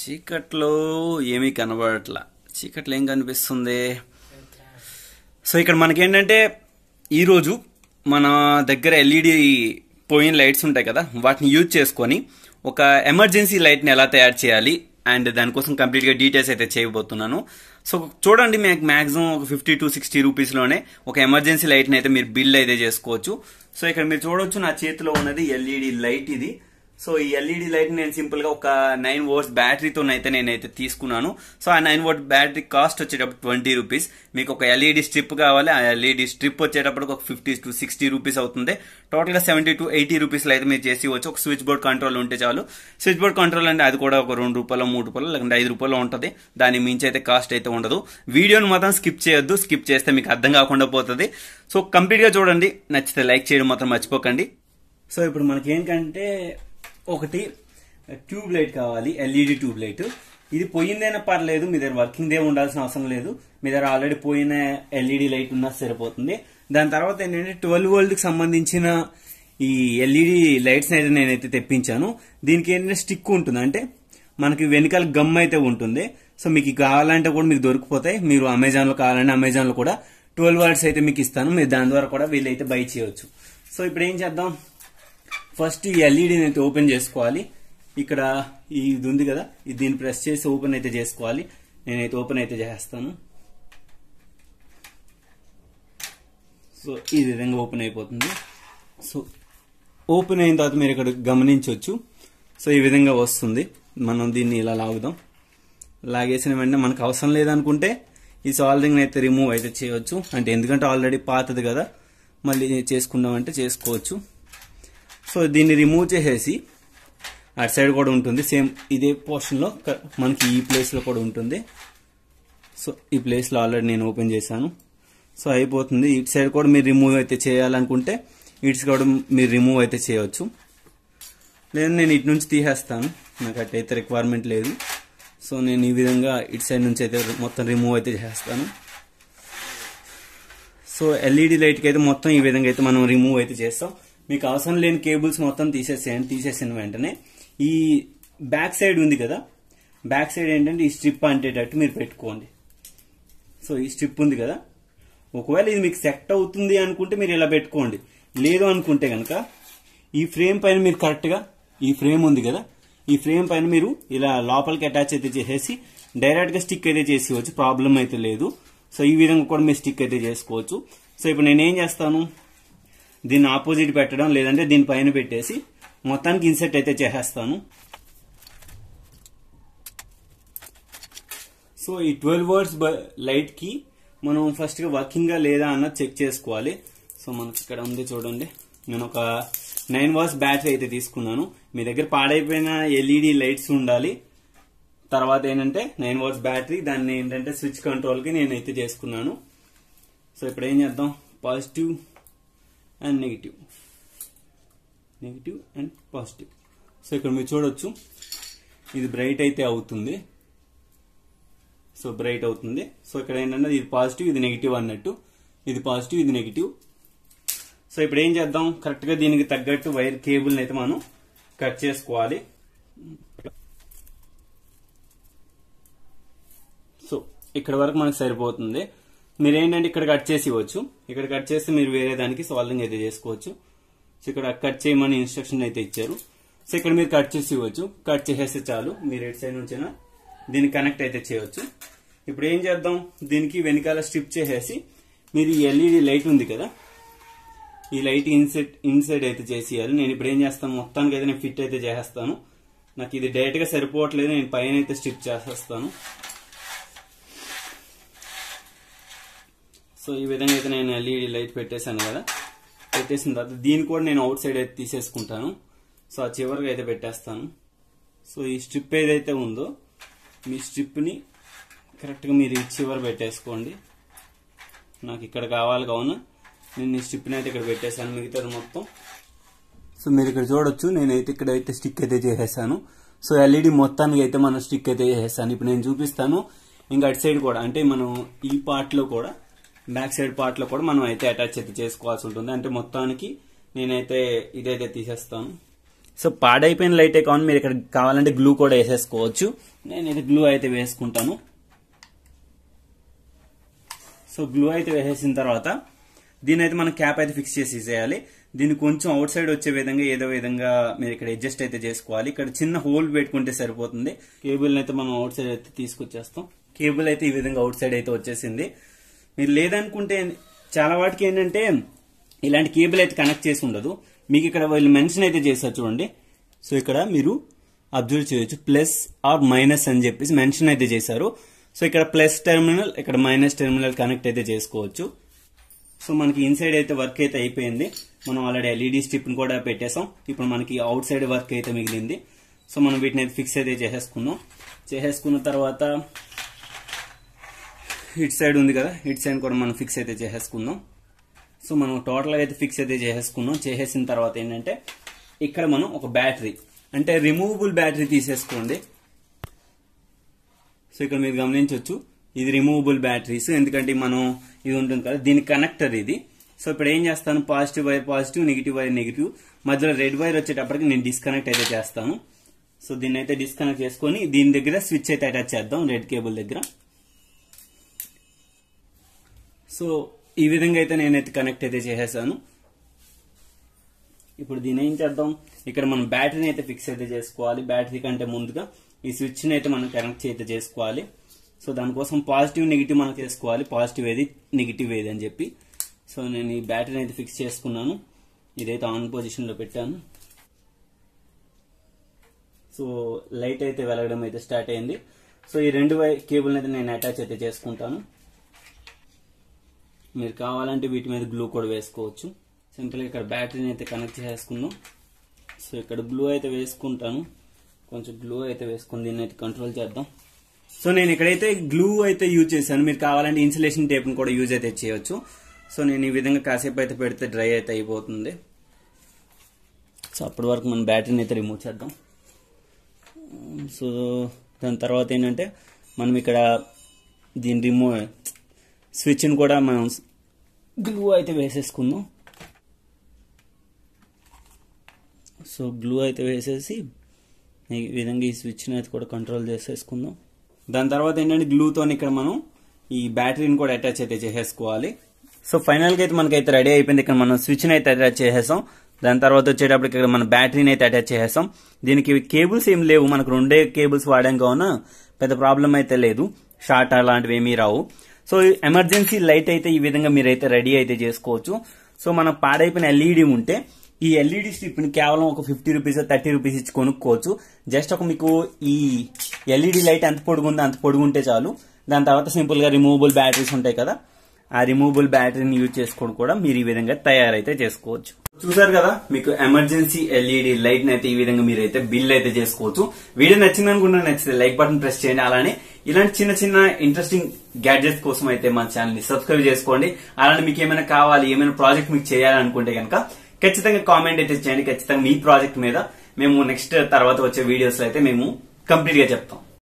చీకట్లో ఏమీ కనబడట్లా చీకట్లో ఏం కనిపిస్తుంది సో ఇక్కడ మనకేంటంటే ఈరోజు మన దగ్గర ఎల్ఈడి పోయిన లైట్స్ ఉంటాయి కదా వాటిని యూజ్ చేసుకొని ఒక ఎమర్జెన్సీ లైట్ని ఎలా తయారు చేయాలి అండ్ దానికోసం కంప్లీట్గా డీటెయిల్స్ అయితే చేయబోతున్నాను సో చూడండి మీకు మ్యాక్సిమం ఒక ఫిఫ్టీ టు సిక్స్టీ రూపీస్లోనే ఒక ఎమర్జెన్సీ లైట్ని అయితే మీరు బిల్ అయితే చేసుకోవచ్చు సో ఇక్కడ మీరు చూడొచ్చు నా చేతిలో ఉన్నది ఎల్ఈడి లైట్ ఇది సో ఈ ఎల్ఈడి లైట్ నేను సింపుల్ గా ఒక నైన్ వోల్ట్స్ బ్యాటరీతో అయితే నేనైతే తీసుకున్నాను సో ఆ నైన్ వోల్ట్ బ్యాటరీ కాస్ట్ వచ్చేటప్పుడు ట్వంటీ రూపీస్ మీకు ఒక ఎల్ఈడి స్ట్రిప్ కావాలి ఆ ఎల్ఈడి స్ట్రిప్ వచ్చేటప్పుడు ఒక ఫిఫ్టీ టు సిక్స్టీ రూపీస్ అవుతుంది టోటల్ గా సెవెంటీ టు ఎయిటీ రూపీస్ అయితే మీరు చేసి వచ్చు ఒక స్విచ్ బోర్డ్ కంట్రోల్ ఉంటే చాలు స్విచ్ బోర్డ్ కంట్రోల్ అంటే అది కూడా ఒక రెండు రూపాయలు మూడు రూపాయలు లేకుంటే ఐదు రూపాయలు ఉంటుంది దాని మించి అయితే కాస్ట్ అయితే ఉండదు వీడియోని మాత్రం స్కిప్ చేయొద్దు స్కిప్ చేస్తే మీకు అర్థం కాకుండా పోతుంది సో కంప్లీట్ గా చూడండి నచ్చితే లైక్ చేయడం మాత్రం మర్చిపోకండి సో ఇప్పుడు మనకి ఏంటంటే ఒకటి ట్యూబ్ లైట్ కావాలి ఎల్ఈడి ట్యూబ్ లైట్ ఇది పోయిందైనా పర్లేదు మీ దగ్గర వర్కింగ్ దే ఉండాల్సిన అవసరం లేదు మీ దగ్గర ఆల్రెడీ పోయిన ఎల్ఈడి లైట్ ఉన్నా సరిపోతుంది దాని తర్వాత ఏంటంటే ట్వెల్వ్ వోల్ట్ కి సంబంధించిన ఈ ఎల్ఈడి లైట్స్ అయితే నేనైతే తెప్పించాను దీనికి ఏంటంటే స్టిక్ ఉంటుంది అంటే మనకి వెనకాల గమ్ అయితే ఉంటుంది సో మీకు కావాలంటే కూడా మీకు దొరికిపోతాయి మీరు అమెజాన్ లో కావాలంటే అమెజాన్ లో కూడా ట్వెల్వ్ వాట్స్ అయితే మీకు ఇస్తాను మీరు దాని ద్వారా కూడా వీళ్ళైతే బై చేయవచ్చు సో ఇప్పుడు ఏం చేద్దాం ఫస్ట్ ఈ ఎల్ఈడిని అయితే ఓపెన్ చేసుకోవాలి ఇక్కడ ఈ ఇది ఉంది కదా ఇది దీన్ని ప్రెస్ చేసి ఓపెన్ అయితే చేసుకోవాలి నేనైతే ఓపెన్ అయితే చేస్తాను సో ఈ విధంగా ఓపెన్ అయిపోతుంది సో ఓపెన్ అయిన తర్వాత మీరు ఇక్కడ గమనించవచ్చు సో ఈ విధంగా వస్తుంది మనం దీన్ని ఇలా లాగుదాం లాగేసిన వెంటనే మనకు అవసరం లేదనుకుంటే ఈ సాల్వింగ్ అయితే రిమూవ్ అయితే చేయవచ్చు అంటే ఎందుకంటే ఆల్రెడీ పాతది కదా మళ్ళీ చేసుకుందామంటే చేసుకోవచ్చు సో దీన్ని రిమూవ్ చేసేసి అటు సైడ్ కూడా ఉంటుంది సేమ్ ఇదే పోర్షన్లో మనకి ఈ ప్లేస్లో కూడా ఉంటుంది సో ఈ ప్లేస్లో ఆల్రెడీ నేను ఓపెన్ చేశాను సో అయిపోతుంది ఇటు సైడ్ కూడా మీరు రిమూవ్ అయితే చేయాలనుకుంటే ఇటు సైడ్ కూడా మీరు రిమూవ్ అయితే చేయవచ్చు లేదా నేను ఇటు నుంచి తీసేస్తాను నాకు అట్టయితే రిక్వైర్మెంట్ లేదు సో నేను ఈ విధంగా ఇటు సైడ్ నుంచి అయితే మొత్తం రిమూవ్ అయితే చేస్తాను సో ఎల్ఈడి లైట్కి అయితే మొత్తం ఈ విధంగా అయితే మనం రిమూవ్ అయితే చేస్తాం మీకు అవసరం లేని కేబుల్స్ మొత్తం తీసేసేయండి తీసేసిన వెంటనే ఈ బ్యాక్ సైడ్ ఉంది కదా బ్యాక్ సైడ్ ఏంటంటే ఈ స్ట్రిప్ అంటేటట్టు మీరు పెట్టుకోండి సో ఈ స్ట్రిప్ ఉంది కదా ఒకవేళ ఇది మీకు సెట్ అవుతుంది అనుకుంటే మీరు ఇలా పెట్టుకోండి లేదు అనుకుంటే కనుక ఈ ఫ్రేమ్ పైన మీరు కరెక్ట్గా ఈ ఫ్రేమ్ ఉంది కదా ఈ ఫ్రేమ్ పైన మీరు ఇలా లోపలికి అటాచ్ అయితే చేసేసి డైరెక్ట్గా స్టిక్ అయితే చేసేవచ్చు ప్రాబ్లం అయితే లేదు సో ఈ విధంగా కూడా మీరు స్టిక్ అయితే చేసుకోవచ్చు సో ఇప్పుడు నేను ఏం చేస్తాను దీన్ని ఆపోజిట్ పెట్టడం లేదంటే దీని పైన పెట్టేసి మొత్తానికి ఇన్సెట్ అయితే చేసేస్తాను సో ఈ ట్వెల్వ్ వర్డ్స్ లైట్ కి మనం ఫస్ట్ గా వర్కింగ్ గా లేదా అన్నది చెక్ చేసుకోవాలి సో మనకి ఇక్కడ ఉంది చూడండి నేను ఒక నైన్ వాట్స్ బ్యాటరీ అయితే తీసుకున్నాను మీ దగ్గర పాడైపోయిన ఎల్ఈడి లైట్స్ ఉండాలి తర్వాత ఏంటంటే నైన్ వాట్స్ బ్యాటరీ దాన్ని ఏంటంటే స్విచ్ కంట్రోల్ కి నేనైతే చేసుకున్నాను సో ఇప్పుడు ఏం చేద్దాం positive and negative negative and positive so ఇక్కడ మీరు చూడొచ్చు ఇది బ్రైట్ అయితే అవుతుంది సో బ్రైట్ అవుతుంది సో ఇక్కడ ఏంటంటే ఇది పాజిటివ్ ఇది నెగిటివ్ అన్నట్టు ఇది పాజిటివ్ ఇది నెగిటివ్ సో ఇప్పుడు ఏం చేద్దాం కరెక్ట్ గా దీనికి తగ్గట్టు వైర్ కేబుల్ అయితే మనం కట్ చేసుకోవాలి సో ఇక్కడ వరకు మనకు సరిపోతుంది మీరు ఏంటంటే ఇక్కడ కట్ చేసి ఇవ్వచ్చు ఇక్కడ కట్ చేస్తే మీరు వేరే దానికి సాల్వింగ్ అయితే చేసుకోవచ్చు సో ఇక్కడ కట్ చేయమని ఇన్స్ట్రక్షన్ అయితే ఇచ్చారు సో ఇక్కడ మీరు కట్ చేసి ఇవ్వచ్చు కట్ చేసేస్తే చాలు మీరు ఎటు సైడ్ నుంచైనా దీన్ని కనెక్ట్ అయితే చేయవచ్చు ఇప్పుడు ఏం చేద్దాం దీనికి వెనకాల స్ట్రిప్ చేసేసి మీరు ఈ ఎల్ఈడి లైట్ ఉంది కదా ఈ లైట్ ఇన్సెట్ ఇన్సైడ్ అయితే చేసేయాలి నేను ఇప్పుడు ఏం చేస్తాను మొత్తానికి అయితే నేను ఫిట్ అయితే చేసేస్తాను నాకు ఇది డైరెక్ట్ గా సరిపోవట్లేదు నేను పైన అయితే స్ట్రిప్ చేసేస్తాను సో ఈ విధంగా అయితే నేను ఎల్ఈడి లైట్ పెట్టేశాను కదా పెట్టేసిన తర్వాత దీన్ని కూడా నేను అవుట్ సైడ్ అయితే తీసేసుకుంటాను సో ఆ చివరిగా అయితే పెట్టేస్తాను సో ఈ స్ట్రిప్ ఏదైతే ఉందో మీ స్ట్రిప్ని కరెక్ట్గా మీరు ఈ చివర పెట్టేసుకోండి నాకు ఇక్కడ కావాలి కావున నేను ఈ స్ట్రిప్ని అయితే ఇక్కడ పెట్టేశాను మిగతాది మొత్తం సో మీరు ఇక్కడ చూడొచ్చు నేనైతే ఇక్కడ అయితే స్టిక్ అయితే చేసేసాను సో ఎల్ఈడి మొత్తానికి అయితే మనం స్టిక్ అయితే చేసేసాను ఇప్పుడు నేను చూపిస్తాను ఇంకా అటు సైడ్ కూడా అంటే మనం ఈ పార్ట్ లో కూడా బ్యాక్ సైడ్ పార్ట్ లో కూడా మనం అయితే అటాచ్ అయితే చేసుకోవాల్సి ఉంటుంది అంటే మొత్తానికి నేనైతే ఇదైతే తీసేస్తాను సో పాడైపోయిన లైటే కావాలి మీరు ఇక్కడ కావాలంటే గ్లూ కూడా వేసేసుకోవచ్చు నేను ఇది గ్లూ అయితే వేసుకుంటాను సో గ్లూ అయితే వేసేసిన తర్వాత దీని అయితే మనం క్యాప్ అయితే ఫిక్స్ చేసి చేయాలి దీన్ని కొంచెం అవుట్ సైడ్ వచ్చే విధంగా ఏదో విధంగా మీరు ఇక్కడ అడ్జస్ట్ అయితే చేసుకోవాలి ఇక్కడ చిన్న హోల్ పెట్టుకుంటే సరిపోతుంది కేబుల్ అయితే మనం అవుట్ సైడ్ అయితే తీసుకొచ్చేస్తాం కేబుల్ అయితే ఈ విధంగా అవుట్ సైడ్ అయితే వచ్చేసింది మీరు లేదనుకుంటే చాలా వాటికి ఏంటంటే ఇలాంటి కేబుల్ అయితే కనెక్ట్ చేసి ఉండదు మీకు ఇక్కడ వీళ్ళు మెన్షన్ అయితే చేశారు చూడండి సో ఇక్కడ మీరు అబ్జర్వ్ చేయొచ్చు ప్లస్ ఆర్ మైనస్ అని చెప్పేసి మెన్షన్ అయితే చేశారు సో ఇక్కడ ప్లస్ టెర్మినల్ ఇక్కడ మైనస్ టెర్మినల్ కనెక్ట్ అయితే చేసుకోవచ్చు సో మనకి ఇన్సైడ్ అయితే వర్క్ అయితే అయిపోయింది మనం ఆల్రెడీ ఎల్ఈడి స్ట్రిప్ ని కూడా పెట్టేసాం ఇప్పుడు మనకి అవుట్ సైడ్ వర్క్ అయితే మిగిలింది సో మనం వీటిని అయితే ఫిక్స్ అయితే చేసేసుకున్నాం చేసేసుకున్న తర్వాత ఇట్ సైడ్ ఉంది కదా ఇట్ సైడ్ కూడా మనం ఫిక్స్ అయితే చేసేసుకుందాం సో మనం టోటల్గా అయితే ఫిక్స్ అయితే చేసేసుకున్నాం చేసేసిన తర్వాత ఏంటంటే ఇక్కడ మనం ఒక బ్యాటరీ అంటే రిమూవబుల్ బ్యాటరీ తీసేసుకోండి సో ఇక్కడ మీరు గమనించవచ్చు ఇది రిమూవబుల్ బ్యాటరీస్ ఎందుకంటే మనం ఇది ఉంటుంది కదా దీని కనెక్టర్ ఇది సో ఇప్పుడు ఏం చేస్తాను positive wire positive negative wire negative మధ్యలో రెడ్ వైర్ వచ్చేటప్పటికి నేను డిస్కనెక్ట్ అయితే చేస్తాను సో దీన్ని అయితే డిస్కనెక్ట్ చేసుకొని దీని దగ్గర స్విచ్ అయితే అటాచ్ చేద్దాం రెడ్ కేబుల్ దగ్గర సో ఈ విధంగా అయితే నేనైతే కనెక్ట్ అయితే చేసేసాను ఇప్పుడు దీని ఏం చేద్దాం ఇక్కడ మనం బ్యాటరీని అయితే ఫిక్స్ అయితే చేసుకోవాలి బ్యాటరీ కంటే ముందుగా ఈ స్విచ్ని అయితే మనం కనెక్ట్ అయితే చేసుకోవాలి సో దానికోసం పాజిటివ్ నెగిటివ్ మనం చేసుకోవాలి పాజిటివ్ ఏది నెగిటివ్ ఏది అని చెప్పి సో నేను ఈ బ్యాటరీని అయితే ఫిక్స్ చేసుకున్నాను ఇదైతే ఆన్ పొజిషన్లో పెట్టాను సో లైట్ అయితే వెలగడం అయితే స్టార్ట్ అయింది సో ఈ రెండు వై కేబుల్ని అయితే నేను అటాచ్ అయితే చేసుకుంటాను మీరు కావాలంటే వీటి మీద గ్లూ కూడా వేసుకోవచ్చు సింపుల్గా ఇక్కడ బ్యాటరీని అయితే కనెక్ట్ చేసుకుందాం సో ఇక్కడ గ్లూ అయితే వేసుకుంటాను కొంచెం గ్లూ అయితే వేసుకుని దీన్ని అయితే కంట్రోల్ చేద్దాం సో నేను ఇక్కడైతే గ్లూ అయితే యూజ్ చేశాను మీరు కావాలంటే ఇన్సులేషన్ టేప్ని కూడా యూజ్ అయితే చేయొచ్చు సో నేను ఈ విధంగా కాసేపు అయితే పెడితే డ్రై అయితే అయిపోతుంది సో అప్పటి వరకు మనం బ్యాటరీని అయితే రిమూవ్ చేద్దాం సో దాని తర్వాత ఏంటంటే మనం ఇక్కడ దీని రిమూవ్ స్విచ్ని కూడా మనం గ్లూ అయితే వేసేసుకుందాం సో గ్లూ అయితే వేసేసి ఈ విధంగా ఈ స్విచ్ని అయితే కూడా కంట్రోల్ చేసేసుకుందాం దాని తర్వాత ఏంటంటే గ్లూతో ఇక్కడ మనం ఈ బ్యాటరీని కూడా అటాచ్ అయితే చేసేసుకోవాలి సో ఫైనల్గా అయితే మనకైతే రెడీ అయిపోయింది ఇక్కడ మనం స్విచ్ని అయితే అటాచ్ చేసేసాం దాని తర్వాత వచ్చేటప్పటికి ఇక్కడ మన బ్యాటరీని అయితే అటాచ్ చేసేసాం దీనికి కేబుల్స్ ఏం లేవు మనకు రెండే కేబుల్స్ వాడాం కావున పెద్ద ప్రాబ్లం అయితే లేదు షార్ట్ అలాంటివి ఏమీ రావు సో ఎమర్జెన్సీ లైట్ అయితే ఈ విధంగా మీరైతే రెడీ అయితే చేసుకోవచ్చు సో మనం పాడైపోయిన ఎల్ఈడి ఉంటే ఈ ఎల్ఈడి స్ట్రిప్ ని కేవలం ఒక ఫిఫ్టీ రూపీస్ థర్టీ రూపీస్ ఇచ్చి కొనుక్కోవచ్చు జస్ట్ ఒక మీకు ఈ ఎల్ఈడి లైట్ ఎంత పొడుగుందో అంత పొడుగుంటే చాలు దాని తర్వాత సింపుల్ గా రిమూవబుల్ బ్యాటరీస్ ఉంటాయి కదా ఆ రిమూవబుల్ బ్యాటరీని యూజ్ చేసుకొని కూడా మీరు ఈ విధంగా తయారైతే చేసుకోవచ్చు చూసారు కదా మీకు ఎమర్జెన్సీ ఎల్ఈడి లైట్ అయితే ఈ విధంగా మీరైతే బిల్ అయితే చేసుకోవచ్చు వీడియో నచ్చింది అనుకున్నా నచ్చితే లైక్ బటన్ ప్రెస్ చేయండి అలానే ఇలాంటి చిన్న చిన్న ఇంట్రెస్టింగ్ గ్యాడ్జెట్స్ కోసం అయితే మన ఛానల్ ని సబ్స్క్రైబ్ చేసుకోండి అలానే మీకు ఏమైనా కావాలి ఏమైనా ప్రాజెక్ట్ మీకు చేయాలనుకుంటే కనుక ఖచ్చితంగా కామెంట్ అయితే చేయండి ఖచ్చితంగా మీ ప్రాజెక్ట్ మీద మేము నెక్స్ట్ తర్వాత వచ్చే వీడియోస్ అయితే మేము కంప్లీట్ గా చెప్తాం